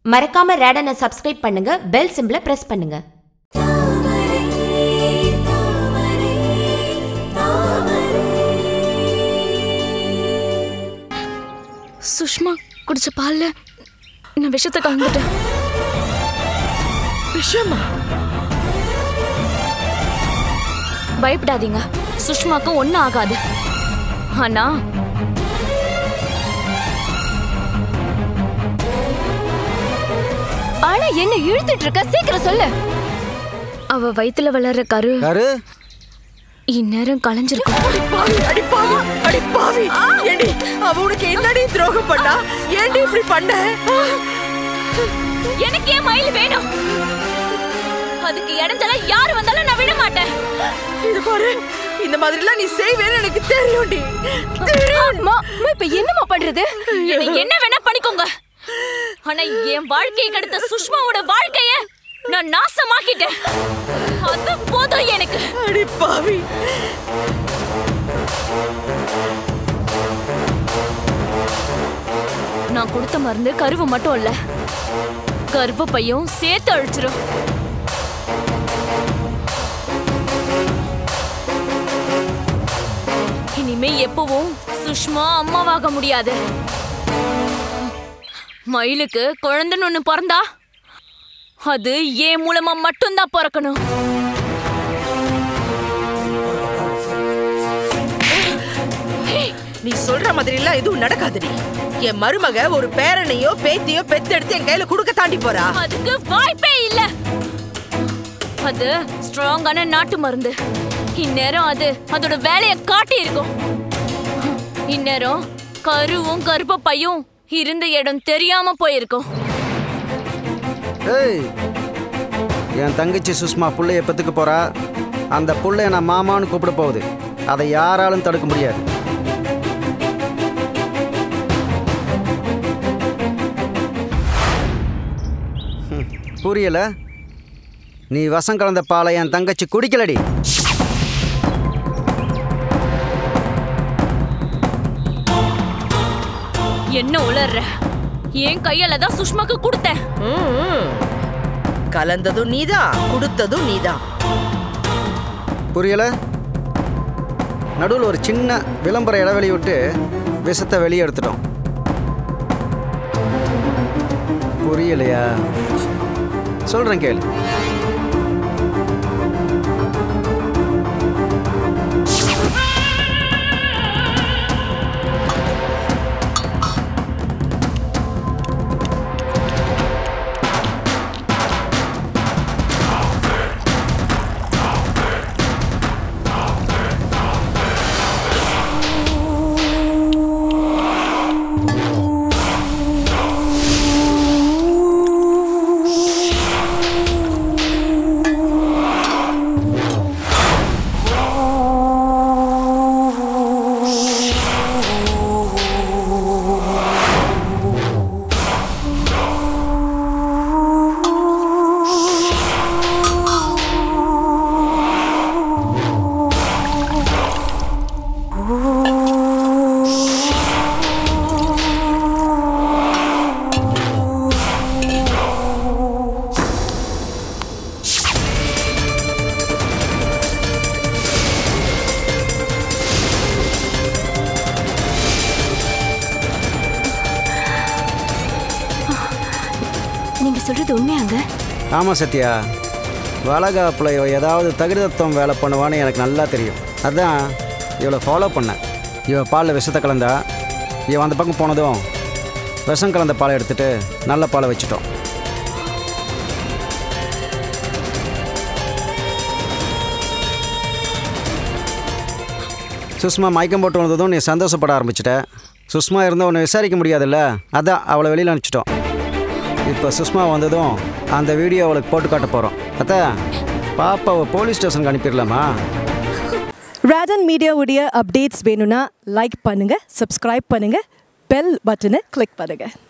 மறக்காம ரேடனை சப்ஸ்கிரைப் பண்ணுங்க பெல் சிம்பிளை பிரஸ் பண்ணுங்க சுஷ்மா குடிச்ச பால்ல நான் விஷத்தை கலந்துட்டேன் விஷயமா பயப்படாதீங்க சுஷ்மாக்கும் ஒன்றும் ஆகாது ஆனா ஆனா என்ன இழுத்துட்டு இருக்க சீக்கிரம் சொல்லு அவ வயித்துல வளர்ற கரு யாரு இந்நேரம் களைஞ்சிருக்கும் பாவி அடி பாவி அடி பாவி ஏண்டி அவ உனக்கு என்னடி துரோகம் பண்ணா ஏண்டி இப்படி பண்ண எனக்கு ஏன் மயில் வேணும் அதுக்கு இடைஞ்சல யாரு வந்தாலும் நான் விட மாட்டேன் இது பாரு இந்த மாதிரி எல்லாம் நீ செய்வேன்னு எனக்கு தெரியும்டி தெரியும் அம்மா அம்மா, இப்ப என்னம்மா பண்றது எனக்கு என்ன வேணா பண்ணிக்கோங்க ஆனா என் வாழ்க்கையை கெடுத்த சுஷ்மாவோட வாழ்க்கைய நான் நாசமாக்கிட்டேன் அது போதும் எனக்கு அடி பாவி நான் கொடுத்த மருந்து கருவு மட்டும் இல்ல கர்ப்பப்பையும் சேர்த்து அழிச்சிரும் இனிமே எப்பவும் சுஷ்மா அம்மாவாக முடியாது மயிலுக்கு குழந்தைன்னு ஒண்ணு பிறந்தா அது ஏன் மூலமா மட்டும்தான் பிறக்கணும் நீ சொல்ற மாதிரி எல்லாம் எதுவும் நடக்காதுடி என் மருமக ஒரு பேரனையோ பேத்தியோ பெத்தெடுத்து என் கையில குடுக்க தாண்டி போறா அதுக்கு வாய்ப்பே இல்ல அது ஸ்ட்ராங்கான நாட்டு மருந்து இந்நேரம் அது அதோட வேலைய காட்டி இருக்கும் இந்நேரம் கருவும் கருப்ப பையும் இருந்த இடம் தெரியாம போயிருக்கும் ஏய் என் தங்கச்சி சுஷ்மா புள்ளைய பெத்துக்க போறா அந்த புள்ளைய நான் மாமான்னு கூப்பிட போகுது அதை யாராலும் தடுக்க முடியாது ஹம், புரியல நீ வசம் கலந்த பாலை என் தங்கச்சி குடிக்கலடி என்ன உளர்ற என் கையால தான் சுஷ்மாக்கு கொடுத்தேன் ம்ம். கலந்ததும் நீதான் கொடுத்ததும் நீதான் புரியல நடுவில் ஒரு சின்ன விளம்பர இடைவெளி விட்டு விஷத்தை வெளியே எடுத்துட்டோம் புரியலையா சொல்கிறேன் கேளு நீங்க சொல்றது உண்மையாங்க ஆமாம் சத்யா வளகாப்பில் இவ ஏதாவது தகுதித்தம் வேலை பண்ணுவான்னு எனக்கு நல்லா தெரியும் அதான் இவளை ஃபாலோ பண்ணேன் இவ பாலில் விஷத்தை கலந்தா இவன் அந்த பக்கம் போனதும் விஷம் கலந்த பாலை எடுத்துட்டு நல்ல பாலை வச்சுட்டோம் சுஷ்மா மயக்கம் போட்டு வந்ததும் நீ சந்தோஷப்பட ஆரம்பிச்சிட்ட சுஷ்மா இருந்தால் உன்னை விசாரிக்க முடியாதுல்ல அதான் அவளை வெளியில் அனுப்பிச்சிட்டோம் இப்போ சுஷ்மா வந்ததும் அந்த வீடியோ அவளுக்கு போட்டு காட்ட போகிறோம் அத்தா பாப்பாவை போலீஸ் ஸ்டேஷனுக்கு அனுப்பிடலாமா ரேடன் மீடியாவுடைய அப்டேட்ஸ் வேணும்னா லைக் பண்ணுங்க சப்ஸ்கிரைப் பண்ணுங்க பெல் பட்டனை கிளிக் பண்ணுங்க